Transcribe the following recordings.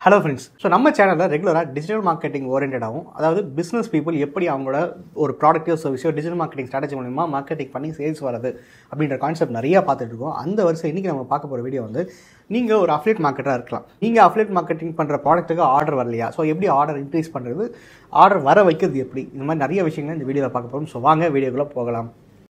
hello friends so நம்ம சேனலில் ரெகுலராக டிஜிட்டல் மார்க்கெட்டிங் ஓரியன்டாகவும் அதாவது பிஸ்னஸ் பீப்புள் எப்படி அவங்களோட ஒரு ப்ராடக்ட்டோ சர்வீஸோ டிஜிட்டல் மார்க்கெட்டிங் ஸ்ட்ராட்டஜி மூலமா மார்க்கெட்டிங் பண்ணி சேல்ஸ் வரது அப்படின்ற கான்செப்ட் நிறையா பார்த்துட்டு இருக்கோம் அந்த வருஷம் இன்றைக்கி நம்ம பார்க்க போகிற வீடியோ வந்து நீங்கள் ஒரு அஃப்லேட் மார்க்கெட்டாக இருக்கலாம் நீங்கள் அஃப்லேட் மார்க்கெட்டிங் பண்ணுற ப்ராடக்ட்டுக்கு ஆர்டர் வரலையா ஸோ எப்படி ஆர்டர் இன்க்ரீஸ் பண்ணுறது ஆர்டர் வர வைக்கிறது எப்படி இந்த மாதிரி நிறைய விஷயங்கள் இந்த வீடியோவில் பார்க்க போகிறோம் ஸோ வாங்க வீடியோக்குள்ளே போகலாம்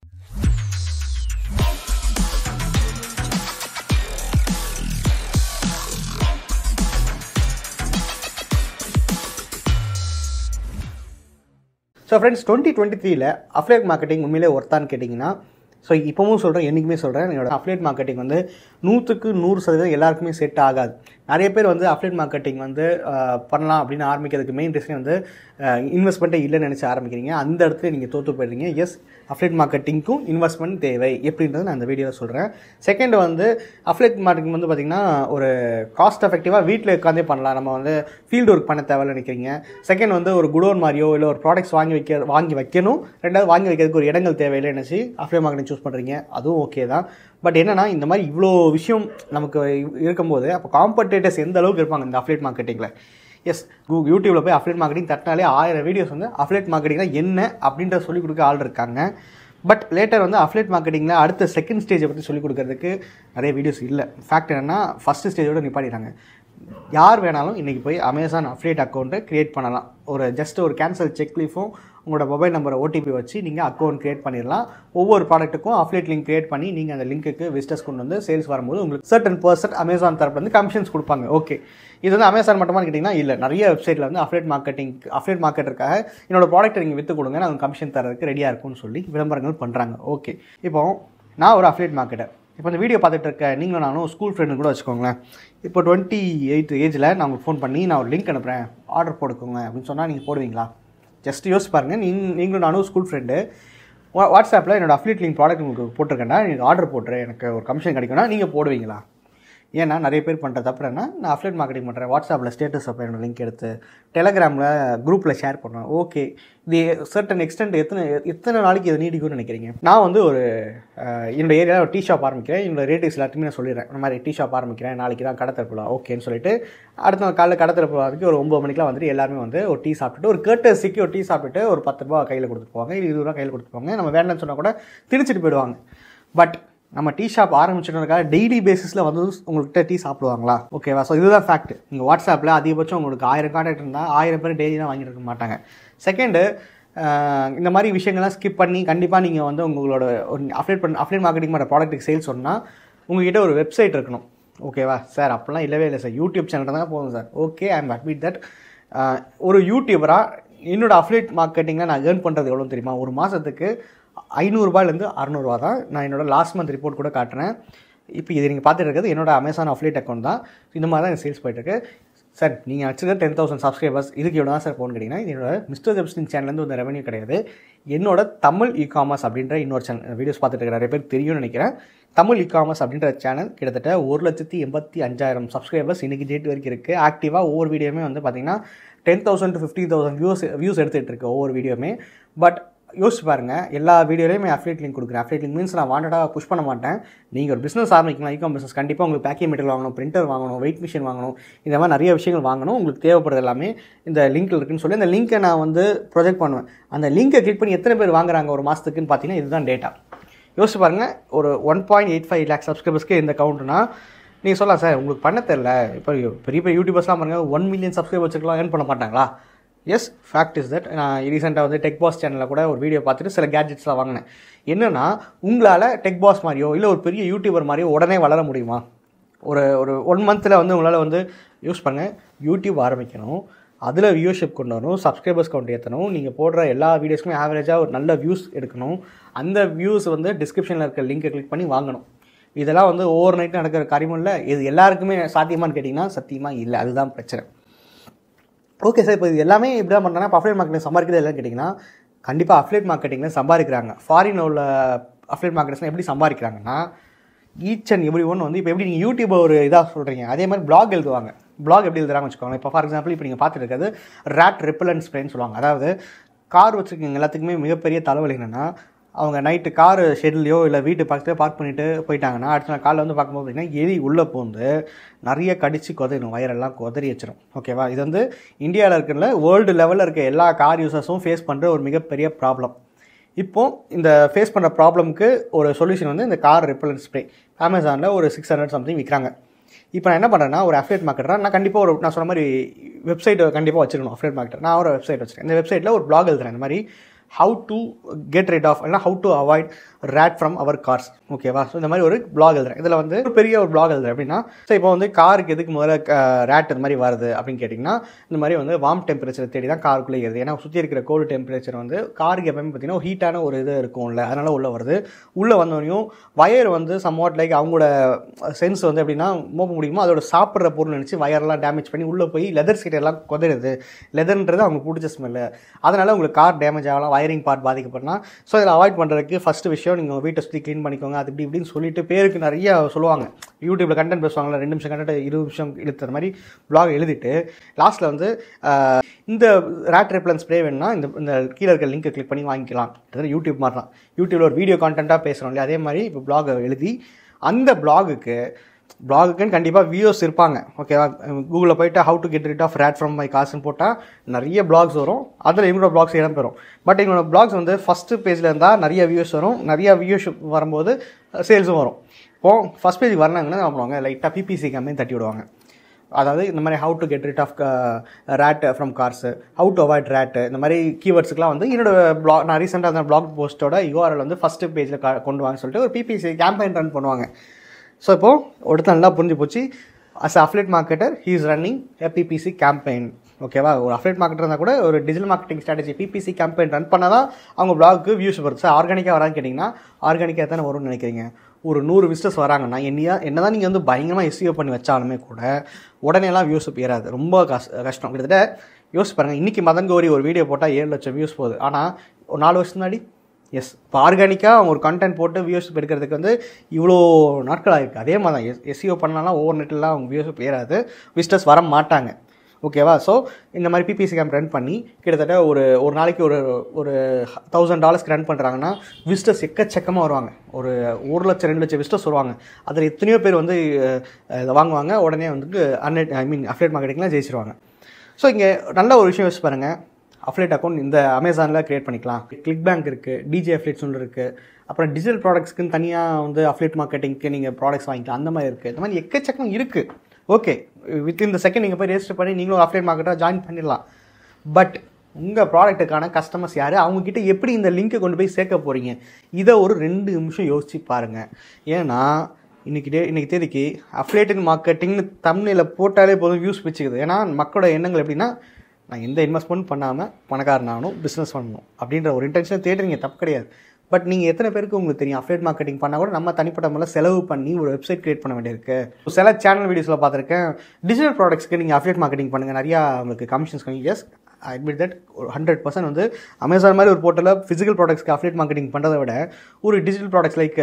ஸோ ஃப்ரெண்ட்ஸ் டுவெண்ட்டி டுவெண்ட்டி த்ரீல அஃப்லேட் மார்க்கெட்டிங் உண்மையிலே ஒர்த்தான்னு கேட்டிங்கன்னா ஸோ இப்போவும் சொல்கிறேன் என்றைக்குமே சொல்கிறேன் என்னோட அஃப்லேட் மார்க்கெட்டிங் வந்து நூற்றுக்கு நூறு சதவீதம் எல்லாருக்குமே செட் ஆகாது நிறைய பேர் வந்து அஃப்லேட் மார்க்கெட்டிங் வந்து அஹ், பண்ணலாம் அப்படின்னு ஆரம்பிக்கிறதுக்கு மெயின் ரீசன் வந்து இன்வெஸ்ட்மெண்ட்டே இல்லைன்னு நினச்சி ஆரம்பிக்கிறீங்க அந்த இடத்துல நீங்கள் தோற்று போயிடுறீங்க எஸ் அஃப்லேட் மார்க்கெட்டிங்க்கும் இன்வெஸ்ட்மெண்ட் தேவை எப்படின்றத நான் இந்த வீடியோவில் சொல்கிறேன் செகண்ட் வந்து அஃப்லேட் மார்க்கெட்டிங் வந்து பார்த்திங்கன்னா ஒரு காஸ்ட் எஃபெக்டிவாக வீட்டில் உட்காந்தே பண்ணலாம் நம்ம வந்து ஃபீல்டு ஒர்க் பண்ண தேவையில்ல நினைக்கிறீங்க செகண்ட் வந்து ஒரு குடோன் மாதிரியோ இல்லை ஒரு ப்ராடக்ட்ஸ் வாங்கி வைக்க வாங்கி வைக்கணும் ரெண்டாவது வாங்கி வைக்கிறதுக்கு ஒரு இடங்கள் தேவையில்லை நினச்சி அஃப்லேட் மார்க்கெட்டிங் சூஸ் பண்ணுறீங்க அதுவும் ஓகே தான் பட் என்னன்னா இந்த மாதிரி இவ்வளோ விஷயம் நமக்கு இருக்கும்போது அப்போ காம்படேட்டர்ஸ் எந்த அளவுக்கு இருப்பாங்க இந்த அஃப்லேட் மார்க்கெட்டிங்கில் எஸ் கூ யூடியூப்பில் போய் அஃப்லேட் மார்க்கெட்டிங் தட்டினாலே ஆயிரம் வீடியோஸ் வந்து அஃப்லேட் மார்க்கெட்டிங்னா என்ன அப்படின்ற சொல்லிக் கொடுக்க ஆள் இருக்காங்க பட் லேட்டர் வந்து அஃப்லேட் மார்க்கெட்டிங்கில் அடுத்த செகண்ட் ஸ்டேஜை பற்றி சொல்லிக் கொடுக்கறதுக்கு நிறைய வீடியோஸ் இல்லை ஃபேக்ட் என்னென்னா ஃபஸ்ட்டு ஸ்டேஜோட நிப்பாட்டிடுறாங்க யார் வேணாலும் இன்றைக்கி போய் அமேசான் அஃப்லேட் அக்கௌண்ட்டை க்ரியேட் பண்ணலாம் ஒரு ஜஸ்ட் ஒரு கேன்சல் செக் லீஃபும் உங்களோட மொபைல் நம்பரை ஓடிபி வச்சு நீங்கள் அக்கௌண்ட் க்ரியேட் பண்ணிடலாம் ஒவ்வொரு ப்ராடக்ட்டுக்கும் அஃப்லேட் லிங்க் க்ரியேட் பண்ணி நீங்கள் அந்த லிங்க்குக்கு விசிட்டர்ஸ் கொண்டு வந்து சேல்ஸ் வரும்போது உங்களுக்கு சர்டன் பர்சன்ட் அமேசான் தரப்புல வந்து கமிஷன்ஸ் கொடுப்பாங்க ஓகே இது வந்து அமேசான் மட்டுமான்னு கேட்டிங்கன்னா இல்லை நிறைய வெப்சைட்டில் வந்து அஃப்லேட் மார்க்கெட்டிங் அஃப்லேட் மார்க்கெட்டுக்காக என்னோட ப்ராடக்ட்டை நீங்கள் விற்று கொடுங்க நான் கமிஷன் தரதுக்கு ரெடியாக இருக்கும்னு சொல்லி விளம்பரங்கள் பண்ணுறாங்க ஓகே இப்போ நான் ஒரு அஃப்லேட் மார்க்கெட்டர் இப்போ இந்த வீடியோ பார்த்துட்டு இருக்க நீங்களும் நானும் ஸ்கூல் ஃப்ரெண்டு கூட வச்சுக்கோங்களேன் இப்போ டுவெண்ட்டி எயிட் ஏஜில் நான் உங்களுக்கு ஃபோன் பண்ணி நான் ஒரு லிங்க் அனுப்புகிறேன் ஆர்டர் போட்டுக்கோங்க அப்படின்னு சொன்னால் நீங்கள் போடுவீங்களா ஜஸ்ட் யோசிச்சு பாருங்கள் நீ நீங்களும் நானும் ஸ்கூல் ஃப்ரெண்டு வா வாட்ஸ்அப்பில் என்னோட அஃப்லீட் லிங்க் ப்ராடக்ட் உங்களுக்கு போட்டிருக்கேன்டா எனக்கு ஆர்டர் போட்டுரு எனக்கு ஒரு கமிஷன் கிடைக்கும்னா நீங்கள் போடுவீங்களா ஏன்னா நிறைய பேர் பண்ணுற தப்பு என்ன நான் அஃப்லேட் மார்க்கெட்டிங் பண்ணுறேன் வாட்ஸ்அப்பில் ஸ்டேட்டஸ் அப்போ என்னோட லிங்க் எடுத்து டெலகிராமில் குரூப்பில் ஷேர் பண்ணுறேன் ஓகே இது சர்டன் எக்ஸ்டென்ட் எத்தனை எத்தனை நாளைக்கு இது நீடிக்கும்னு நினைக்கிறீங்க நான் வந்து ஒரு அஹ், என்னோட ஏரியாவில் ஒரு டீ ஷாப் ஆரம்பிக்கிறேன் என்னோட ரேட்டிவ்ஸ் எல்லாத்தையுமே நான் சொல்லிடுறேன் இந்த மாதிரி டீ ஷாப் ஆரம்பிக்கிறேன் நாளைக்கு தான் கடை திறப்புலாம் ஓகேன்னு சொல்லிட்டு அடுத்த நாள் காலைல கடை திறப்பு வரைக்கும் ஒரு ஒம்பது மணிக்கெலாம் வந்துட்டு எல்லாருமே வந்து ஒரு டீ சாப்பிட்டுட்டு ஒரு கேட்டஸிக்கு ஒரு டீ சாப்பிட்டுட்டு ஒரு பத்து ரூபா கையில் கொடுத்துட்டு போவாங்க இல்லை இருபது ரூபா கையில் கொடுத்துட்டு போவாங்க நம்ம வேண்டாம்னு சொன்னால் கூட திணிச்சிட்டு போயிடுவாங்க பட் நம்ம டீ ஷாப் ஆரம்பிச்சிட்டதுக்காக டெய்லி பேசிஸில் வந்து உங்கள்கிட்ட டீ சாப்பிடுவாங்களா ஓகேவா ஸோ இதுதான் ஃபேக்ட் நீங்கள் வாட்ஸ்அப்பில் அதிகபட்சம் உங்களுக்கு ஆயிரம் கான்டாக்ட் இருந்தால் ஆயிரம் பேர் டெய்லி தான் வாங்கிட்டு இருக்க மாட்டாங்க செகண்டு இந்த மாதிரி விஷயங்கள்லாம் ஸ்கிப் பண்ணி கண்டிப்பாக நீங்கள் வந்து உங்களோட ஒரு அப்டேட் பண்ண அப்டேட் மார்க்கெட்டிங் பண்ணுற ப்ராடக்ட்டுக்கு சேல்ஸ் சொன்னால் உங்ககிட்ட ஒரு வெப்சைட் இருக்கணும் ஓகேவா சார் அப்படிலாம் இல்லவே இல்லை சார் யூடியூப் சேனல் தான் போதும் sir okay I am admit that ஒரு யூடியூபராக என்னோட அஃப்லேட் மார்க்கெட்டிங்கில் நான் ஏர்ன் பண்ணுறது எவ்வளோ தெரியுமா ஒரு மாதத்துக்கு ஐநூறுரூபாயிலேருந்து அறநூறுவா தான் நான் என்னோட லாஸ்ட் மந்த் ரிப்போர்ட் கூட காட்டுறேன் இப்போ இது நீங்கள் பார்த்துட்டு இருக்கிறது என்னோட அமேசான் அஃப்லேட் அக்கௌண்ட் தான் இந்த மாதிரி தான் எனக்கு சேல்ஸ் போயிட்டுருக்கு சார் நீங்கள் வச்சுருக்க டென் தௌசண்ட் சப்ஸ்கிரைபர்ஸ் இதுக்கு எவ்வளோ தான் சார் போகணும்னு கேட்டிங்கன்னா இது என்னோட மிஸ்டர் ஜெப்ஸ்டின் சேனல்லேருந்து வந்த ரெவன்யூ கிடையாது என்னோட தமிழ் இ காமர்ஸ் அப்படின்ற இன்னொரு சேனல் வீடியோஸ் பார்த்துட்டு இருக்கிற நிறைய பேர் தெரியும்னு நினைக்கிறேன் தமிழ் இ காமர்ஸ் அப்படின்ற சேனல் கிட்டத்தட்ட ஒரு லட்சத்தி எண்பத்தி அஞ்சாயிரம் சப்ஸ்கிரைபர்ஸ் இன்றைக்கி டேட் வரைக்கும் இருக்குது ஆக்டிவாக ஒவ்வொரு வீடியோமே வந்து பார்த்திங்கன்னா ten thousand to fifteen thousand views views எடுத்துகிட்டு இருக்கு ஒவ்வொரு வீடியோமே பட் யோசிச்சு பாருங்கள் எல்லா வீடியோலையுமே அஃப்லேட் லிங்க் கொடுக்குறேன் அஃப்லேட் லிங்க் மீன்ஸ் நான் வாண்டடாக புஷ் பண்ண மாட்டேன் நீங்கள் ஒரு பிஸ்னஸ் ஆரம்பிக்கலாம் ஈகாம் பிஸ்னஸ் கண்டிப்பாக உங்களுக்கு பேக்கிங் மெட்டீரியல் வாங்கணும் பிரிண்டர் வாங்கணும் வெயிட் மிஷின் வாங்கணும் இந்த மாதிரி நிறைய விஷயங்கள் வாங்கணும் உங்களுக்கு தேவைப்படுறது எல்லாமே இந்த லிங்க்கில் இருக்குன்னு சொல்லி அந்த லிங்க்கை நான் வந்து ப்ரொஜெக்ட் பண்ணுவேன் அந்த லிங்கை கிளிக் பண்ணி எத்தனை பேர் வாங்குறாங்க ஒரு மாதத்துக்குன்னு பார்த்தீங்கன்னா இதுதான் டேட்டா யோசிச்சு பாருங்கள் ஒரு one point eight five lakh சப்ஸ்கிரைபர்ஸ்க்கு இந்த கவுண்ட்னா நீங்கள் சொல்லலாம் சார் உங்களுக்கு பண்ண தெரில இப்போ பெரிய பெரிய யூடியூபர்ஸ்லாம் பாருங்கள் ஒன் மில்லியன் சப்ஸ்கிரைபர்ஸ்க்குலாம் ஏர்ன் பண்ண மாட்டாங்களா எஸ் ஃபேக்ட் இஸ் தட் நான் ரீசெண்டாக வந்து டெக் பாஸ் சேனலில் கூட ஒரு வீடியோ பார்த்துட்டு சில கேட்ஜெட்ஸ்லாம் வாங்கினேன் என்னென்னா உங்களால் டெக் பாஸ் மாதிரியோ இல்லை ஒரு பெரிய யூடியூபர் மாதிரியோ உடனே வளர முடியுமா ஒரு ஒரு ஒன் மந்தில் வந்து உங்களால் வந்து யூஸ் பண்ணுங்கள் யூடியூப் ஆரம்பிக்கணும் அதில் வியூஷிப் கொண்டு வரணும் சப்ஸ்கிரைபர்ஸ் கவுண்ட் ஏற்றணும் நீங்கள் போடுற எல்லா வீடியோஸ்க்குமே ஆவரேஜாக ஒரு நல்ல வியூஸ் எடுக்கணும் அந்த வியூஸ் வந்து டிஸ்கிரிப்ஷனில் இருக்க லிங்கை கிளிக் பண்ணி வாங்கணும் இதெல்லாம் வந்து ஓவர் நைட் நடக்கிற காரியமும் இல்லை இது எல்லாருக்குமே சாத்தியமான்னு கேட்டிங்கன்னா சத்தியமாக இல்லை அதுதான் பிரச்சனை ஓகே சார் இப்போ இது எல்லாமே இப்படி தான் பண்ணுறாங்க இப்போ அஃப்லேட் மார்க்கெட்டிங் சம்பாதிக்கிறது இல்லைன்னு கேட்டிங்கன்னா கண்டிப்பாக அஃப்லேட் மார்க்கெட்டிங்கில் சம்பாதிக்கிறாங்க ஃபாரின் உள்ள அஃப்லேட் மார்க்கெட்டிங்ஸ்லாம் எப்படி சம்பாதிக்கிறாங்கன்னா ஈச் அண்ட் எவ்ரி ஒன் வந்து இப்போ எப்படி நீங்கள் யூடியூப் ஒரு இதாக சொல்கிறீங்க அதே மாதிரி பிளாக் எழுதுவாங்க பிளாக் எப்படி எழுதுறாங்கன்னு வச்சுக்கோங்க இப்போ ஃபார் எக்ஸாம்பிள் இப்போ நீங்கள் பார்த்துட்டு இருக்கிறது ரேட் ரிப்பலன்ட் ஸ்ப்ரேன்னு சொல்லுவாங்க அதாவது கார் வச்சுருக்கீங்க எல்லாத்துக்குமே மிகப்பெரிய தலைவலி என்னென்னா அவங்க நைட்டு கார் ஷெட்லையோ இல்லை வீட்டு பக்கத்துலேயோ பார்க் பண்ணிட்டு போயிட்டாங்கன்னா அடுத்த நாள் காலைல வந்து பார்க்கும்போது பார்த்தீங்கன்னா எலி உள்ளே பூந்து நிறைய கடிச்சு கொதறிடும் வயரெல்லாம் கொதறி வச்சிடும் ஓகேவா இது வந்து இந்தியாவில் இருக்கிற வேர்ல்டு லெவலில் இருக்க எல்லா கார் யூசர்ஸும் ஃபேஸ் பண்ணுற ஒரு மிகப்பெரிய ப்ராப்ளம் இப்போ இந்த ஃபேஸ் பண்ணுற ப்ராப்ளம்க்கு ஒரு சொல்யூஷன் வந்து இந்த கார் ரிப்பலன் ஸ்ப்ரே அமேசானில் ஒரு சிக்ஸ் ஹண்ட்ரட் சம்திங் விற்கிறாங்க இப்போ நான் என்ன பண்ணுறேன்னா ஒரு அஃப்லேட் மார்க்கெட்டராக நான் கண்டிப்பாக ஒரு நான் சொன்ன மாதிரி வெப்சைட் கண்டிப்பாக வச்சிருக்கணும் அஃப்லேட் மார்க்கெட்டர் நான் ஒரு வெப்சைட் வச்சிருக்கேன் இந்த வெப்சைட்டில் ஒரு blog எழுதுறேன் இந்த மாதிரி how to get rid of இல்லைனா how to avoid rat from our cars ஓகேவா ஸோ இந்த மாதிரி ஒரு blog எழுதுறேன் இதில் வந்து ஒரு பெரிய ஒரு blog எழுதுறேன் அப்படின்னா ஸோ இப்போ வந்து காருக்கு எதுக்கு முதல்ல ரேட் இந்த மாதிரி வருது அப்படின்னு கேட்டிங்கன்னா இந்த மாதிரி வந்து வார்ம் டெம்பரேச்சர் தேடி தான் காருக்குள்ளே ஏறுது ஏன்னா சுற்றி இருக்கிற கோல்டு டெம்பரேச்சர் வந்து காருக்கு எப்பவுமே பார்த்தீங்கன்னா ஹீட்டான ஒரு இது இருக்கும்ல அதனால் உள்ளே வருது உள்ளே வந்தோடனையும் வயர் வந்து சம்வாட் லைக் அவங்களோட சென்ஸ் வந்து எப்படின்னா மோப்ப முடியுமோ அதோட சாப்பிட்ற பொருள் நினச்சி வயர்லாம் டேமேஜ் பண்ணி உள்ளே போய் லெதர் சீட் எல்லாம் கொதறுது லெதர்ன்றது அவங்க பிடிச்ச ஸ்மெல்லு அதனால் உங்களுக்கு கார் டேமேஜ் ஆகலாம் வயரிங் பார்ட் பாதிக்கப்படலாம் ஸோ இதில் அவாய்ட் பண்ணுறதுக்கு ஃபஸ்ட்டு விஷயம் நீங்கள் வீட்டை சுற்றி க்ளீன் பண்ணிக்கோங்க அது இப்படி இப்படின்னு சொல்லிட்டு பேருக்கு நிறைய சொல்லுவாங்க யூடியூப்பில் கண்டென்ட் பேசுவாங்களா ரெண்டு நிமிஷம் கண்டென்ட் இருபது நிமிஷம் இழுத்துற மாதிரி blog எழுதிட்டு லாஸ்ட்டில் வந்து ஆஹ், இந்த ரேட் ரெப்லன் ஸ்ப்ரே வேணும்னா இந்த இந்த கீழே இருக்க லிங்கை கிளிக் பண்ணி வாங்கிக்கலாம் இது யூடியூப் மாதிரி தான் யூடியூப்பில் ஒரு வீடியோ கான்டென்ட்டாக பேசுகிறோம் இல்லையா அதே மாதிரி இப்போ blog எழுதி அந்த பிளாகுக்கு பிளாகுக்குன்னு கண்டிப்பாக வியூஸ் இருப்பாங்க ஓகேவா கூகுளில் போயிட்டு how to get rid of rat from my காசுன்னு போட்டால் நிறைய பிளாக்ஸ் வரும் அதில் இவங்களோட பிளாக்ஸ் இடம் பெறும் பட் எங்களோட பிளாக்ஸ் வந்து ஃபஸ்ட்டு பேஜில் இருந்தால் நிறைய வியூஸ் வரும் நிறைய வியூஸ் வரும்போது சேல்ஸும் வரும் இப்போ ஃபஸ்ட் பேஜ் வரனாங்கன்னா என்ன பண்ணுவாங்க லைட்டாக பிபிசி கம்பெனி தட்டி விடுவாங்க அதாவது இந்த மாதிரி how to get rid of rat from cars how to avoid rat இந்த மாதிரி கீவேர்ட்ஸுக்குலாம் வந்து என்னோட பிளாக் நான் ரீசெண்டாக அந்த பிளாக் போஸ்ட்டோட யூஆர்எல் வந்து ஃபஸ்ட்டு பேஜில் கொண்டு வாங்க சொல்லிட்டு ஒரு பிபிசி கேம்பெயின் ரன் பண்ணுவாங்க ஸோ இப்போது ஒருத்தர் நல்லா புரிஞ்சு போச்சு as affiliate marketer he is running a PPC campaign ஓகேவா ஒரு அஃப்லேட் மார்க்கெட்டர் இருந்தால் கூட ஒரு digital marketing strategy PPC campaign run பண்ணால் தான் அவங்க பிளாக்கு வியூஸ் வருது சார் ஆர்கானிக்காக வரான்னு கேட்டிங்கன்னா ஆர்கானிக்காக தானே வரும்னு நினைக்கிறீங்க ஒரு நூறு விசிட்டர்ஸ் வராங்கன்னா என்னையா என்ன தான் நீங்கள் வந்து பயங்கரமாக எஸ்சிஓ பண்ணி வச்சாலுமே கூட உடனேலாம் வியூஸ் ஏறாது ரொம்ப கஷ் கஷ்டம் கிட்டத்தட்ட யோசிச்சு பாருங்கள் இன்றைக்கி மதன் கௌரி ஒரு வீடியோ போட்டால் ஏழு லட்சம் வியூஸ் போகுது ஆனால் ஒரு நாலு வருஷம் முன்னாடி எஸ் இப்போ ஆர்கானிக்காக அவங்க ஒரு கண்டென்ட் போட்டு வியூஸ் எடுக்கிறதுக்கு வந்து இவ்வளோ நாட்கள் ஆகிருக்கு அதே மாதிரி தான் எஸ் எஸ்சிஓ பண்ணலாம் ஓவர் நெட்லாம் அவங்க வியூஸ் ஏறாது விசிட்டர்ஸ் வர மாட்டாங்க ஓகேவா ஸோ இந்த மாதிரி பிபிசி கேம்ப் ரன் பண்ணி கிட்டத்தட்ட ஒரு ஒரு நாளைக்கு ஒரு ஒரு தௌசண்ட் டாலர்ஸ்க்கு ரன் பண்ணுறாங்கன்னா விசிட்டர்ஸ் எக்கச்சக்கமாக வருவாங்க ஒரு ஒரு லட்சம் ரெண்டு லட்சம் விசிட்டர்ஸ் வருவாங்க அதில் எத்தனையோ பேர் வந்து அஹ், இதை வாங்குவாங்க உடனே வந்துட்டு அன்நெட் ஐ மீன் அஃப்லேட் மார்க்கெட்டிங்லாம் ஜெயிச்சிருவாங்க ஸோ இங்கே நல்ல ஒரு விஷயம் யோசிச்சு பாருங்கள் அஃப்லேட் அக்கௌண்ட் இந்த அமேசானில் க்ரியேட் பண்ணிக்கலாம் கிளிக் பேங்க் இருக்குது டிஜே அஃப்லேட்ஸ் ஒன்று இருக்குது அப்புறம் டிஜிட்டல் ப்ராடக்ட்ஸ்க்குன்னு தனியாக வந்து அஃப்லேட் மார்க்கெட்டிங்க்கு நீங்கள் ப்ராடக்ட்ஸ் வாங்கிக்கலாம் அந்த மாதிரி இருக்குது இந்த மாதிரி எக்கச்சக்கம் இருக்குது ஓகே வித்தின் இந்த செகண்ட் நீங்கள் போய் ரெஜிஸ்டர் பண்ணி நீங்களும் அஃப்லேட் மார்க்கெட்டாக ஜாயின் பண்ணிடலாம் பட் உங்கள் ப்ராடக்ட்டுக்கான கஸ்டமர்ஸ் யார் அவங்கக்கிட்ட எப்படி இந்த லிங்க்கை கொண்டு போய் சேர்க்க போகிறீங்க இதை ஒரு ரெண்டு நிமிஷம் யோசிச்சு பாருங்கள் ஏன்னா இன்றைக்கி டே இன்றைக்கி தேதிக்கு அஃப்லேட்டிங் மார்க்கெட்டிங்னு தமிழில் போட்டாலே போதும் வியூஸ் வச்சுக்குது ஏன்னா மக்களோட எண்ணங்கள் எப்படின்னா நான் எந்த இன்வெஸ்ட்மெண்ட் பண்ணாமல் பணக்காரன் ஆகணும் பிஸ்னஸ் பண்ணணும் அப்படின்ற ஒரு இன்டென்ஷன் தேடுறீங்க தப்பு கிடையாது பட் நீங்கள் எத்தனை பேருக்கு உங்களுக்கு தெரியும் அஃப்லேட் மார்க்கெட்டிங் பண்ணால் கூட நம்ம தனிப்பட்ட முறையில் செலவு பண்ணி ஒரு வெப்சைட் கிரியேட் பண்ண வேண்டியிருக்கு சில சேனல் வீடியோஸில் பார்த்துருக்கேன் டிஜிட்டல் ப்ராடக்ட்ஸ்க்கு நீங்கள் அஃப்லேட் மார்க்கெட்டிங் பண்ணுங்கள் நிறையா உங்களுக்கு கமிஷன்ஸ் கம்மி எஸ் அட்மிட் தட் ஒரு ஹண்ட்ரட் பர்சன்ட் வந்து அமேசான் மாதிரி ஒரு போர்ட்டலில் ஃபிசிக்கல் ப்ராடக்ட்ஸ்க்கு அஃப்லேட் மார்க்கெட்டிங் பண்ணுறதை விட ஒரு டிஜிட்டல் ப்ராடக்ட்ஸ் லைக்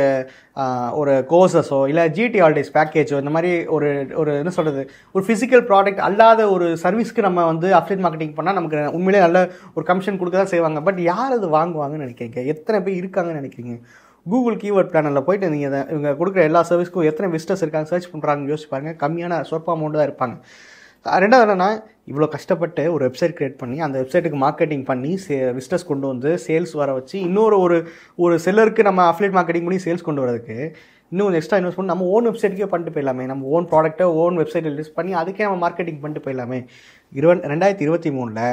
ஒரு கோர்சஸோ இல்லை ஜிடி ஹாலிடேஸ் பேக்கேஜோ இந்த மாதிரி ஒரு ஒரு என்ன சொல்கிறது ஒரு ஃபிசிக்கல் ப்ராடக்ட் அல்லாத ஒரு சர்வீஸ்க்கு நம்ம வந்து அஃப்லேட் மார்க்கெட்டிங் பண்ணால் நமக்கு உண்மையிலே நல்ல ஒரு கமிஷன் கொடுக்க தான் செய்வாங்க பட் யார் அது வாங்குவாங்கன்னு நினைக்கிறீங்க எத்தனை பேர் இருக்காங்கன்னு நினைக்கிறீங்க கூகுள் கீவேர்ட் பிளானில் போயிட்டு நீங்கள் இதை இவங்க கொடுக்குற எல்லா சர்வீஸ்க்கும் எத்தனை விசிட்டர்ஸ் இருக்காங்க சர்ச் பண்ணுறாங்கன்னு யோசிச்சு பாருங்க கம்மியான சொற்ப அமௌண்ட் தான் இருப்பாங்க ரெண்டாவது என்னன்னா இவ்வளோ கஷ்டப்பட்டு ஒரு வெப்சைட் கிரியேட் பண்ணி அந்த வெப்சைட்டுக்கு மார்க்கெட்டிங் பண்ணி சே விசிட்டர்ஸ் கொண்டு வந்து சேல்ஸ் வர வச்சு இன்னொரு ஒரு ஒரு செல்லருக்கு நம்ம அஃப்லேட் மார்க்கெட்டிங் பண்ணி சேல்ஸ் கொண்டு வரதுக்கு இன்னும் கொஞ்சம் எக்ஸ்ட்ரா இன்வெஸ்ட் பண்ணி நம்ம ஓன் வெப்சைட்டுக்கே பண்ணிட்டு போயிடலாமே நம்ம ஓன் ப்ராடக்ட்டை ஓன் வெப்சைட்டில் லிஸ்ட் பண்ணி அதுக்கே நம்ம மார்க்கெட்டிங் பண்ணிட்டு போயிடலாமே இருவன் ரெண்டாயிரத்தி இருபத்தி மூணில்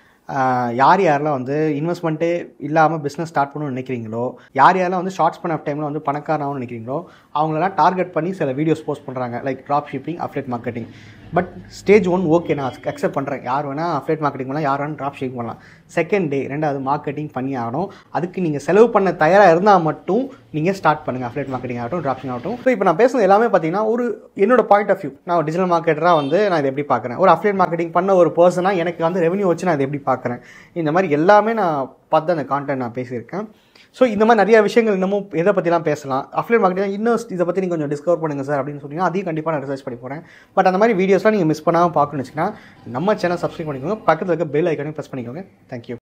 யார் யாரெல்லாம் வந்து இன்வெஸ்ட்மெண்ட்டே இல்லாமல் பிஸ்னஸ் ஸ்டார்ட் பண்ணணும்னு நினைக்கிறீங்களோ யார் யாரெல்லாம் வந்து ஷார்ட் ஸ்பென் ஆஃப் டைமில் வந்து பணக்காரனாகணும்னு நினைக்கிறீங்களோ அவங்களெல்லாம் டார்கெட் பண்ணி சில வீடியோஸ் போஸ்ட் பண்ணுறாங்க like drop shipping affiliate marketing but stage one okay நான் அக்செப்ட் பண்ணுறேன் யார் வேணால் அஃப்லேட் மார்க்கெட்டிங் பண்ணலாம் யார் வேணால் ட்ராப் ஷிப்பிங் பண்ணலாம் செகண்ட் டே ரெண்டாவது மார்க்கெட்டிங் பண்ணி ஆகணும் அதுக்கு நீங்கள் செலவு பண்ண தயாராக இருந்தால் மட்டும் நீங்கள் ஸ்டார்ட் பண்ணுங்கள் அஃப்லேட் மார்க்கெட்டிங் ஆகட்டும் ட்ராப்ஷிங் ஆகட்டும் ஸோ இப்போ நான் பேசுனது எல்லாமே பார்த்தீங்கன்னா ஒரு என்னோட பாயிண்ட் ஆஃப் வியூ நான் டிஜிட்டல் மார்க்கெட்டராக வந்து நான் இதை எப்படி பார்க்குறேன் ஒரு அஃப்லேட் மார்க்கெட்டிங் பண்ண ஒரு பர்சனாக எனக்கு வந்து ரெவன்யூ வச்சு நான் இதை எப்படி பார்க்குறேன் இந்த மாதிரி எல்லாமே நான் பார்த்து அந்த கான்டென்ட் நான் பேசியிருக்கேன் ஸோ இந்த மாதிரி நிறைய விஷயங்கள் இன்னமும் எதை பற்றிலாம் பேசலாம் அஃப்லேட் மார்க்கெட்டிங் இன்னும் இதை பற்றி நீங்கள் கொஞ்சம் டிஸ்கவர் பண்ணுங்கள் சார் அப்படின்னு சொன்னீங்கன்னா அதையும் கண்டிப்பாக நான் ரிசர்ச் பண்ணி போகிறேன் பட் அந்த மாதிரி வீடியோஸ்லாம் நீங்கள் மிஸ் பண்ணாமல் பார்க்கணும்னு வச்சுன்னா நம்ம சேனல் சப்ஸ்கிரைப் பண்ணிக்கோங்க பக்கத்தில் இருக்க பெல் ஐக்கானையும் ப்ரெஸ் பண்ணிக்கோங்க தேங்க்யூ